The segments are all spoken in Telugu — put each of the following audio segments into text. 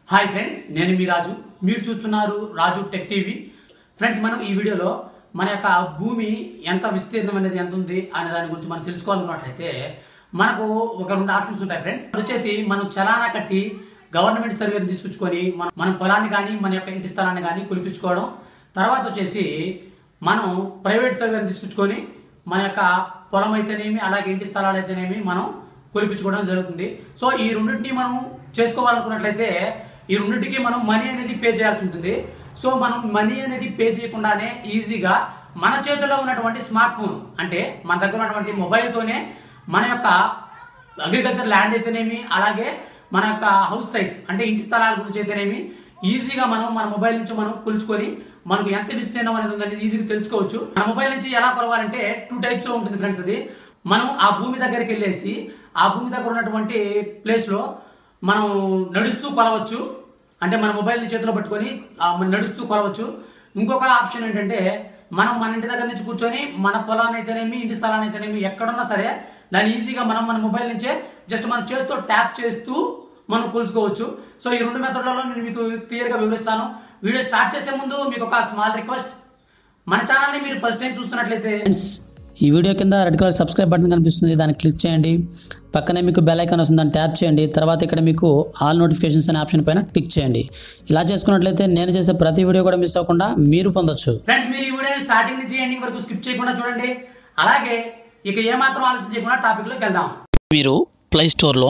హాయ్ ఫ్రెండ్స్ నేను మీ రాజు మీరు చూస్తున్నారు రాజు టెక్ టీవీ ఫ్రెండ్స్ మనం ఈ వీడియోలో మన యొక్క భూమి ఎంత విస్తీర్ణం అనేది ఎంత ఉంది అనే దాని గురించి మనం తెలుసుకోవాలన్నట్లయితే మనకు ఒక రెండు ఆప్షన్స్ ఉంటాయి ఫ్రెండ్స్ అది వచ్చేసి మనం చలానా కట్టి గవర్నమెంట్ సర్వేని తీసుకొచ్చుకొని మన మన పొలాన్ని కానీ మన యొక్క ఇంటి స్థలాన్ని కానీ కులిపించుకోవడం తర్వాత వచ్చేసి మనం ప్రైవేట్ సర్వేని తీసుకొచ్చుకొని మన యొక్క పొలం అయితేనేమి అలాగే ఇంటి స్థలాలు అయితేనేమి మనం కొలిపించుకోవడం జరుగుతుంది సో ఈ రెండింటిని మనం చేసుకోవాలనుకున్నట్లయితే ఈ రెండింటికి మనం మనీ అనేది పే చేయాల్సి ఉంటుంది సో మనం మనీ అనేది పే చేయకుండానే ఈజీగా మన చేతిలో ఉన్నటువంటి స్మార్ట్ ఫోన్ అంటే మన దగ్గర ఉన్నటువంటి మొబైల్తోనే మన యొక్క అగ్రికల్చర్ ల్యాండ్ అయితేనేమి అలాగే మన యొక్క హౌస్ సైట్స్ అంటే ఇంటి స్థలాల గురించి అయితేనేమి ఈజీగా మనం మన మొబైల్ నుంచి మనం కొలుసుకొని మనకు ఎంత విస్తీర్ణం అనేది ఉందనేది ఈజీగా తెలుసుకోవచ్చు మన మొబైల్ నుంచి ఎలా కొలవాలంటే టూ టైప్స్ లో ఉంటుంది ఫ్రెండ్స్ అది మనం ఆ భూమి దగ్గరికి వెళ్ళేసి ఆ భూమి దగ్గర ఉన్నటువంటి ప్లేస్ లో మనం నడుస్తూ కొలవచ్చు అంటే మన మొబైల్ని చేతిలో పట్టుకొని ఆ, మనం నడుస్తూ కొలవచ్చు ఇంకొక ఆప్షన్ ఏంటంటే మనం మన ఇంటి దగ్గర నుంచి కూర్చొని మన పొలాన్ని అయితేనేమి ఇంటి స్థలాన్ని అయితేనేమి ఎక్కడున్నా సరే దాన్ని ఈజీగా మనం మన మొబైల్ నుంచే జస్ట్ మన చేతితో ట్యాప్ చేస్తూ మనం కొలుసుకోవచ్చు సో ఈ రెండు మెథడ్లలో నేను మీకు క్లియర్గా వివరిస్తాను వీడియో స్టార్ట్ చేసే ముందు మీకు ఒక స్మాల్ రిక్వెస్ట్ మన ఛానల్ని మీరు ఫస్ట్ టైం చూస్తున్నట్లయితే ఫ్రెండ్స్ ఈ వీడియో కింద రెడ్ కలర్ సబ్స్క్రైబ్ బటన్ కనిపిస్తుంది దాన్ని క్లిక్ చేయండి పక్కనే మీకు బెల్ ఐకాన్ వస్తుంది దాన్ని ట్యాప్ చేయండి తర్వాత ఇక్కడ మీకు ఆల్ నోటిఫికేషన్స్ అనే ఆప్షన్ పైన క్లిక్ చేయండి ఇలా చేసుకున్నట్లయితే నేను చేసే ప్రతి వీడియో కూడా మిస్ అవ్వకుండా మీరు పొందొచ్చు ఫ్రెండ్స్ మీరు ఈ వీడియోని స్టార్టింగ్ నుంచి ఎండింగ్ వరకు స్కిప్ చేయకుండా చూడండి అలాగే ఇక ఏమాత్రం ఆలస్యం చేయకుండా టాపిక్ లోకి వెళ్దాం మీరు ప్లే స్టోర్లో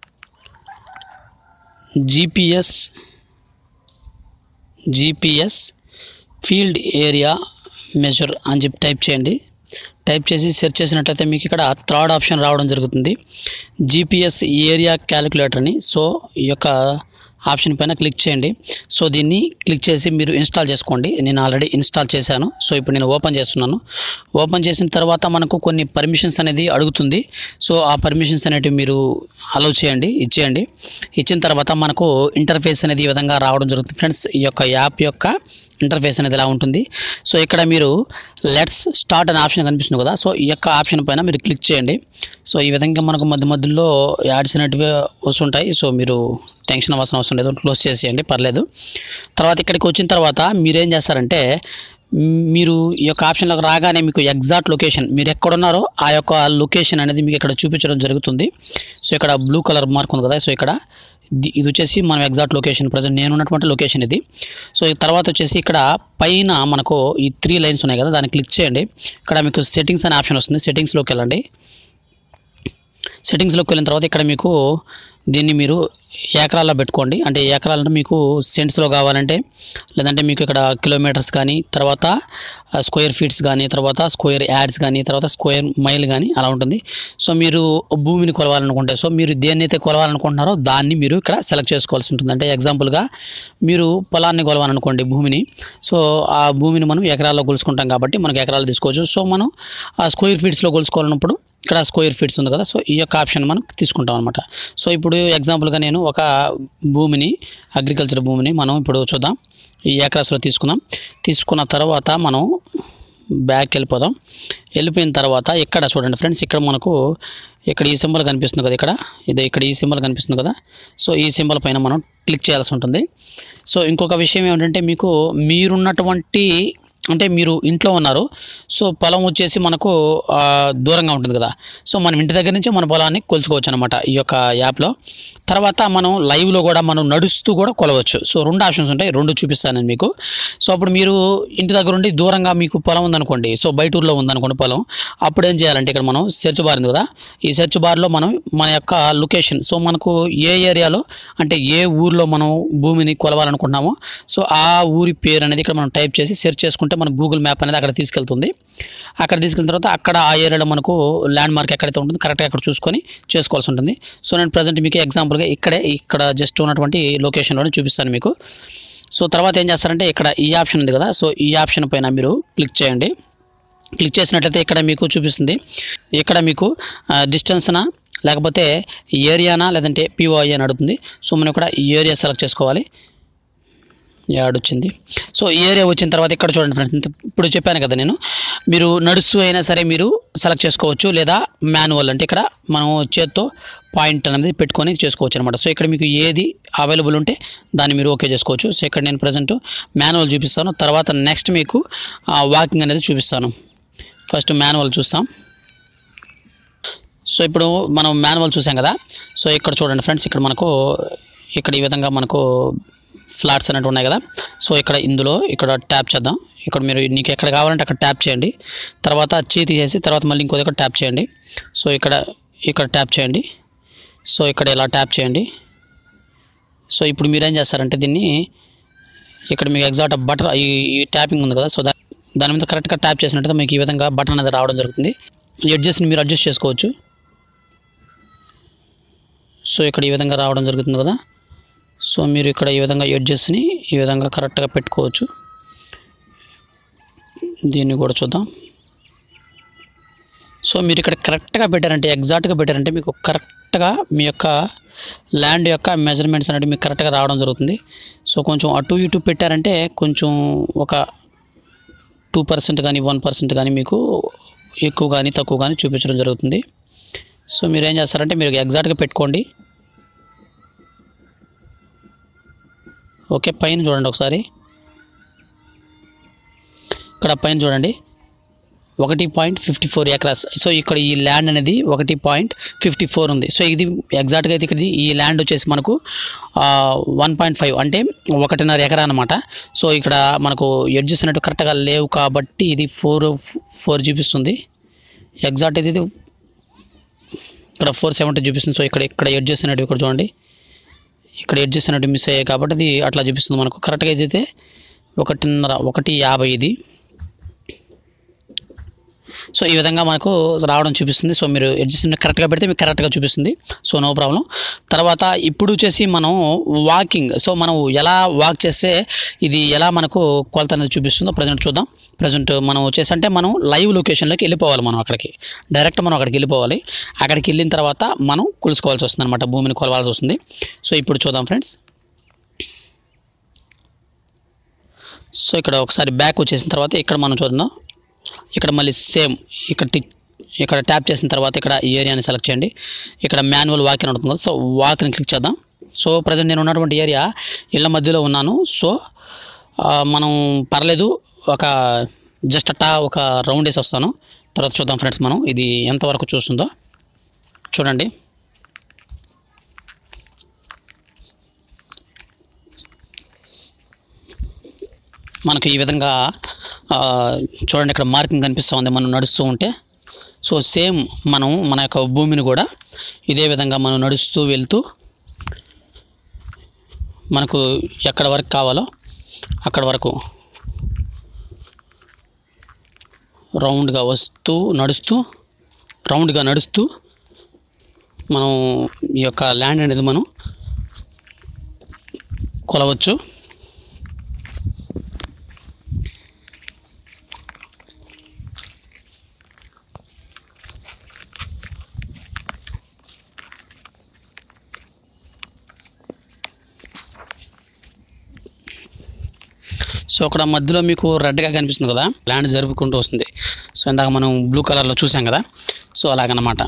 GPS GPS field area measure అని చెప్పి టైప్ చేయండి టైప్ చేసి సెర్చ్ చేసినట్లయితే మీకు ఇక్కడ థర్డ్ ఆప్షన్ రావడం జరుగుతుంది జీపీఎస్ ఏరియా క్యాలిక్యులేటర్ని సో ఈ యొక్క ఆప్షన్ పైన క్లిక్ చేయండి సో దీన్ని క్లిక్ చేసి మీరు ఇన్స్టాల్ చేసుకోండి నేను ఆల్రెడీ ఇన్స్టాల్ చేశాను సో ఇప్పుడు నేను ఓపెన్ చేస్తున్నాను ఓపెన్ చేసిన తర్వాత మనకు కొన్ని పర్మిషన్స్ అనేది అడుగుతుంది సో ఆ పర్మిషన్స్ అనేటివి మీరు అలౌ చేయండి ఇచ్చేయండి ఇచ్చిన తర్వాత మనకు ఇంటర్ఫేస్ అనేది ఈ విధంగా రావడం జరుగుతుంది ఫ్రెండ్స్ ఈ యొక్క యాప్ యొక్క ఇంటర్ఫేస్ అనేది ఎలా ఉంటుంది సో ఇక్కడ మీరు లెట్స్ స్టార్ట్ అనే ఆప్షన్ కనిపిస్తుంది కదా సో ఈ యొక్క ఆప్షన్ పైన మీరు క్లిక్ చేయండి సో ఈ విధంగా మనకు మధ్య మధ్యలో యాడ్స్ అనేటివి వస్తుంటాయి సో మీరు టెన్షన్ అవ్వాల్సిన అవసరం లేదు క్లోజ్ చేసేయండి పర్లేదు తర్వాత ఇక్కడికి వచ్చిన తర్వాత మీరేం చేస్తారంటే మ్, మీరు ఈ యొక్క ఆప్షన్లోకి రాగానే మీకు ఎగ్జాక్ట్ లొకేషన్ మీరు ఎక్కడున్నారో ఆ యొక్క లొకేషన్ అనేది మీకు ఇక్కడ చూపించడం జరుగుతుంది సో ఇక్కడ బ్లూ కలర్ మార్క్ ఉంది కదా సో ఇక్కడ ఇది ఇది వచ్చేసి మనం ఎగ్జాక్ట్ లొకేషన్ ప్రజెంట్ నేను ఉన్నటువంటి లొకేషన్ ఇది సో ఈ తర్వాత వచ్చేసి ఇక్కడ పైన మనకు ఈ త్రీ లైన్స్ ఉన్నాయి కదా దాన్ని క్లిక్ చేయండి ఇక్కడ మీకు సెట్టింగ్స్ అనే ఆప్షన్ వస్తుంది సెట్టింగ్స్లోకి వెళ్ళండి సెట్టింగ్స్లోకి వెళ్ళిన తర్వాత ఇక్కడ మీకు దీన్ని మీరు ఏకరాల్లో పెట్టుకోండి అంటే ఏకరాలంటే మీకు సెంట్స్లో కావాలంటే లేదంటే మీకు ఇక్కడ కిలోమీటర్స్ కానీ తర్వాత స్క్వేర్ ఫీట్స్ కానీ తర్వాత స్క్వేర్ యాడ్స్ కానీ తర్వాత స్క్వేర్ మైల్ కానీ అలా ఉంటుంది సో మీరు భూమిని కొలవాలనుకుంటే సో మీరు దేన్నైతే కొలవాలనుకుంటున్నారో దాన్ని మీరు ఇక్కడ సెలెక్ట్ చేసుకోవాల్సి ఉంటుంది అంటే ఎగ్జాంపుల్గా మీరు పొలాన్ని కొలవాలనుకోండి భూమిని సో ఆ భూమిని మనం ఎకరాల్లో కొలుసుకుంటాం కాబట్టి మనకు ఎకరాలు తీసుకోవచ్చు సో మనం ఆ స్క్వేర్ ఫీట్స్లో కొలుసుకోవాలన్నప్పుడు ఇక్కడ స్క్వేర్ ఫీట్స్ ఉంది కదా సో ఈ యొక్క ఆప్షన్ మనం తీసుకుంటాం అనమాట సో ఇప్పుడు ఎగ్జాంపుల్గా నేను ఒక భూమిని అగ్రికల్చర్ భూమిని మనం ఇప్పుడు చూద్దాం ఈ ఏకరాస్లో తీసుకుందాం తీసుకున్న తర్వాత మనం బ్యాక్ వెళ్ళిపోదాం వెళ్ళిపోయిన తర్వాత ఇక్కడ చూడండి ఫ్రెండ్స్ ఇక్కడ మనకు ఇక్కడ ఈ సింబల్ కనిపిస్తుంది కదా ఇక్కడ ఇది ఇక్కడ ఈ సింబల్ కనిపిస్తుంది కదా సో ఈ సింబల్ పైన మనం క్లిక్ చేయాల్సి ఉంటుంది సో ఇంకొక విషయం ఏమిటంటే మీకు మీరున్నటువంటి అంటే మీరు ఇంట్లో ఉన్నారు సో పొలం వచ్చేసి మనకు ఆ, దూరంగా ఉంటుంది కదా సో మనం ఇంటి దగ్గర నుంచి మన పొలాన్ని కొలుచుకోవచ్చు అనమాట ఈ యొక్క యాప్లో తర్వాత మనం లైవ్లో కూడా మనం నడుస్తూ కూడా కొలవచ్చు సో రెండు ఆప్షన్స్ ఉంటాయి రెండు చూపిస్తాను నేను మీకు సో అప్పుడు మీరు ఇంటి దగ్గర ఉండి దూరంగా మీకు పొలం ఉందనుకోండి సో బయట ఊర్లో ఉందనుకోండి పొలం అప్పుడు ఏం చేయాలంటే ఇక్కడ మనం సెర్చ్ బార్ ఉంది కదా ఈ సెర్చ్ బార్లో మనం మన యొక్క లొకేషన్ సో మనకు ఏ ఏరియాలో అంటే ఏ ఊర్లో మనం భూమిని కొలవాలనుకుంటున్నామో సో ఆ ఊరి పేరు అనేది ఇక్కడ మనం టైప్ చేసి సెర్చ్ చేసుకుంటే మన గూగుల్ మ్యాప్ అనేది అక్కడ తీసుకెళ్తుంది అక్కడ తీసుకెళ్ళిన తర్వాత అక్కడ ఆ ఏరియాలో మనకు ల్యాండ్ మార్క్ ఎక్కడైతే ఉంటుందో కరెక్ట్గా అక్కడ చూసుకొని చేసుకోవాల్సి ఉంటుంది సో నేను ప్రజెంట్ మీకు ఎగ్జాంపుల్గా ఇక్కడే ఇక్కడ జస్ట్ ఉన్నటువంటి లొకేషన్లోనే చూపిస్తాను మీకు సో తర్వాత ఏం చేస్తారంటే ఇక్కడ ఈ ఆప్షన్ ఉంది కదా సో ఈ ఆప్షన్ పైన మీరు క్లిక్ చేయండి క్లిక్ చేసినట్లయితే ఇక్కడ మీకు చూపిస్తుంది ఇక్కడ మీకు డిస్టెన్స్నా లేకపోతే ఏరియానా లేదంటే పిఓఐ అని అడుగుతుంది సో మనం ఇక్కడ ఈ ఏరియా సెలెక్ట్ చేసుకోవాలి యాడ్ వచ్చింది సో ఈ ఏరియా వచ్చిన తర్వాత ఇక్కడ చూడండి ఫ్రెండ్స్ ఇప్పుడు చెప్పాను కదా నేను మీరు నడుస్తూ అయినా సరే మీరు సెలెక్ట్ చేసుకోవచ్చు లేదా మాన్యువల్ అంటే ఇక్కడ మనం చేత్తో పాయింట్ అనేది పెట్టుకొని చేసుకోవచ్చు అనమాట సో ఇక్కడ మీకు ఏది అవైలబుల్ ఉంటే దాన్ని మీరు ఓకే చేసుకోవచ్చు సో ఇక్కడ నేను ప్రజెంట్ మాన్యువల్ చూపిస్తాను తర్వాత నెక్స్ట్ మీకు వాకింగ్ అనేది చూపిస్తాను ఫస్ట్ మాన్యువల్ చూస్తాం సో ఇప్పుడు మనం మాన్యువల్ చూసాం కదా సో ఇక్కడ చూడండి ఫ్రెండ్స్ ఇక్కడ మనకు ఇక్కడ ఈ విధంగా మనకు ఫ్లాట్స్ అనేవి ఉన్నాయి కదా సో ఇక్కడ ఇందులో ఇక్కడ ట్యాప్ చేద్దాం ఇక్కడ మీరు నీకు ఎక్కడ కావాలంటే అక్కడ ట్యాప్ చేయండి తర్వాత చీ తీసేసి తర్వాత మళ్ళీ ఇంకో దగ్గర ట్యాప్ చేయండి సో ఇక్కడ ఇక్కడ ట్యాప్ చేయండి సో ఇక్కడ ఇలా ట్యాప్ చేయండి సో ఇప్పుడు మీరు ఏం చేస్తారంటే దీన్ని ఇక్కడ మీకు ఎగ్జాక్ట్ బటన్ ఈ ఈ ట్యాపింగ్ ఉంది కదా సో దా దాని మీద కరెక్ట్గా ట్యాప్ చేసినట్టయితే మీకు ఈ విధంగా బటన్ అనేది రావడం జరుగుతుంది ఎడ్జెస్ట్ని మీరు అడ్జస్ట్ చేసుకోవచ్చు సో ఇక్కడ ఈ విధంగా రావడం జరుగుతుంది కదా సో మీరు ఇక్కడ ఈ విధంగా ఎడ్జెస్ని ఈ విధంగా కరెక్ట్గా పెట్టుకోవచ్చు దీన్ని కూడా చూద్దాం సో మీరు ఇక్కడ కరెక్ట్గా పెట్టారంటే ఎగ్జాక్ట్గా పెట్టారంటే మీకు కరెక్ట్గా మీ యొక్క ల్యాండ్ యొక్క మెజర్మెంట్స్ అనేవి మీకు కరెక్ట్గా రావడం జరుగుతుంది సో కొంచెం అటు ఇటు పెట్టారంటే కొంచెం ఒక టూ పర్సెంట్ కానీ వన్ పర్సెంట్ కానీ మీకు ఎక్కువ కానీ తక్కువ కానీ చూపించడం జరుగుతుంది సో మీరు ఏం చేస్తారంటే మీరు ఎగ్జాక్ట్గా పెట్టుకోండి ఓకే పైన చూడండి ఒకసారి ఇక్కడ పైన చూడండి ఒకటి point fifty four acres so ఇక్కడ ఈ ల్యాండ్ అనేది ఒకటి పాయింట్ ఫిఫ్టీ ఫోర్ ఉంది సో ఇది ఎగ్జాక్ట్గా అయితే ఇక్కడ ఈ ల్యాండ్ వచ్చేసి మనకు వన్ పాయింట్ ఫైవ్ అంటే ఒకటిన్నర ఎకరా అనమాట సో ఇక్కడ మనకు ఎడ్జెస్ అనేవి కరెక్ట్గా లేవు కాబట్టి ఇది ఫోర్ ఫోర్ చూపిస్తుంది ఎగ్జాక్ట్ అయితే ఇది ఇక్కడ ఫోర్ సెవెంటీ చూపిస్తుంది సో ఇక్కడ ఇక్కడ ఎడ్జెస్ అనేవి ఇక్కడ చూడండి ఇక్కడ ఎడ్జెస్ అనేవి మిస్ అయ్యాయి కాబట్టి అది అట్లా చూపిస్తుంది మనకు కరెక్ట్గా అయితే ఒకటిన్నర ఒకటి యాభై ఇది సో ఈ విధంగా మనకు రావడం చూపిస్తుంది సో మీరు అడ్జస్ట్మెంట్ కరెక్ట్గా పెడితే మీకు కరెక్ట్గా చూపిస్తుంది సో నో ప్రాబ్లం తర్వాత ఇప్పుడు వచ్చేసి మనం వాకింగ్ సో మనం ఎలా వాక్ చేస్తే ఇది ఎలా మనకు కొలత అనేది చూపిస్తుందో ప్రజెంట్ చూద్దాం ప్రజెంట్ మనం వచ్చేసి అంటే మనం లైవ్ లొకేషన్లోకి వెళ్ళిపోవాలి మనం అక్కడికి డైరెక్ట్ మనం అక్కడికి వెళ్ళిపోవాలి అక్కడికి వెళ్ళిన తర్వాత మనం కొలుసుకోవాల్సి వస్తుంది అనమాట భూమిని కొలవాల్సి వస్తుంది సో ఇప్పుడు చూద్దాం ఫ్రెండ్స్ సో ఇక్కడ ఒకసారి బ్యాక్ వచ్చేసిన తర్వాత ఇక్కడ మనం చూద్దాం ఇక్కడ మళ్ళీ సేమ్ ఇక్కడ టిక్ ఇక్కడ ట్యాప్ చేసిన తర్వాత ఇక్కడ ఈ ఏరియాని సెలెక్ట్ చేయండి ఇక్కడ మాన్యువల్ వాక్ అని ఉంటుంది కదా సో వాక్ని క్లిక్ చేద్దాం సో ప్రజెంట్ నేను ఉన్నటువంటి ఏరియా ఇళ్ళ మధ్యలో ఉన్నాను సో ఆ, మనం పర్లేదు ఒక జస్ట్ అట్టా ఒక రౌండ్ వేసి వస్తాను తర్వాత చూద్దాం ఫ్రెండ్స్ మనం ఇది ఎంతవరకు చూస్తుందో చూడండి మనకు ఈ విధంగా ఆ, చూడండి ఇక్కడ మార్కింగ్ కనిపిస్తూ ఉంది మనం నడుస్తూ ఉంటే సో సేమ్ మనం మన యొక్క భూమిని కూడా ఇదే విధంగా మనం నడుస్తూ వెళ్తూ మనకు ఎక్కడ వరకు కావాలో అక్కడ వరకు రౌండ్గా వస్తూ నడుస్తూ రౌండ్గా నడుస్తూ మనం ఈ యొక్క ల్యాండ్ అనేది మనం కొలవచ్చు సో అక్కడ మధ్యలో మీకు రెడ్గా కనిపిస్తుంది కదా ల్యాండ్ జరుపుకుంటూ వస్తుంది సో ఇందాక మనం బ్లూ కలర్లో చూసాం కదా సో అలాగనమాట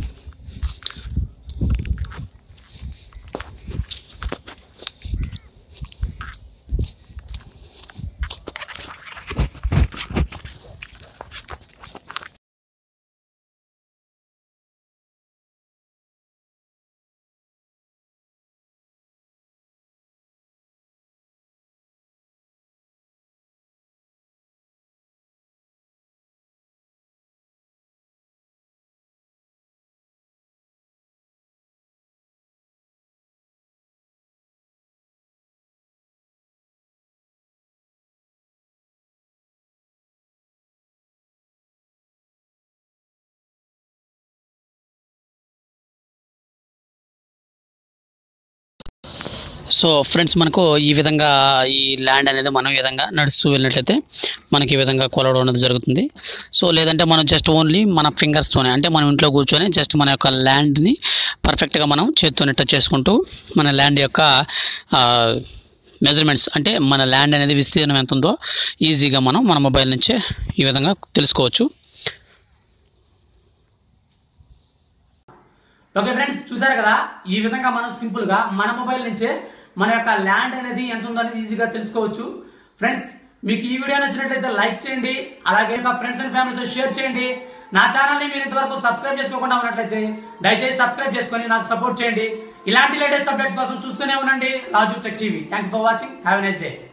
సో ఫ్రెండ్స్ మనకు ఈ విధంగా ఈ ల్యాండ్ అనేది మనం ఈ విధంగా నడుస్తూ వెళ్ళినట్లయితే మనకి ఈ విధంగా కొలవడం అనేది జరుగుతుంది సో లేదంటే మనం జస్ట్ ఓన్లీ మన ఫింగర్స్తోనే అంటే మనం ఇంట్లో కూర్చొని జస్ట్ మన యొక్క ల్యాండ్ని పర్ఫెక్ట్గా మనం చేత్తోనే టచ్ చేసుకుంటూ మన ల్యాండ్ యొక్క మెజర్మెంట్స్ అంటే మన ల్యాండ్ అనేది విస్తీర్ణం ఎంత ఉందో ఈజీగా మనం మన మొబైల్ నుంచే ఈ విధంగా తెలుసుకోవచ్చు ఓకే ఫ్రెండ్స్ చూసారు కదా ఈ విధంగా మనం సింపుల్ గా మన మొబైల్ నుంచే మన యొక్క ల్యాండ్ అనేది ఎంత ఉందో అనేది ఈజీగా తెలుసుకోవచ్చు ఫ్రెండ్స్ మీకు ఈ వీడియో నచ్చినట్లయితే లైక్ చేయండి అలాగే ఇంకా ఫ్రెండ్స్ అండ్ ఫ్యామిలీతో షేర్ చేయండి నా ఛానల్ ని మీరు ఇంతవరకు సబ్స్క్రైబ్ చేసుకోకుండా ఉన్నట్లయితే దయచేసి సబ్స్క్రైబ్ చేసుకొని నాకు సపోర్ట్ చేయండి ఇలాంటి లేటెస్ట్ అప్డేట్స్ కోసం చూస్తూనే ఉండండి Raju tech TV thank for watching have a nice day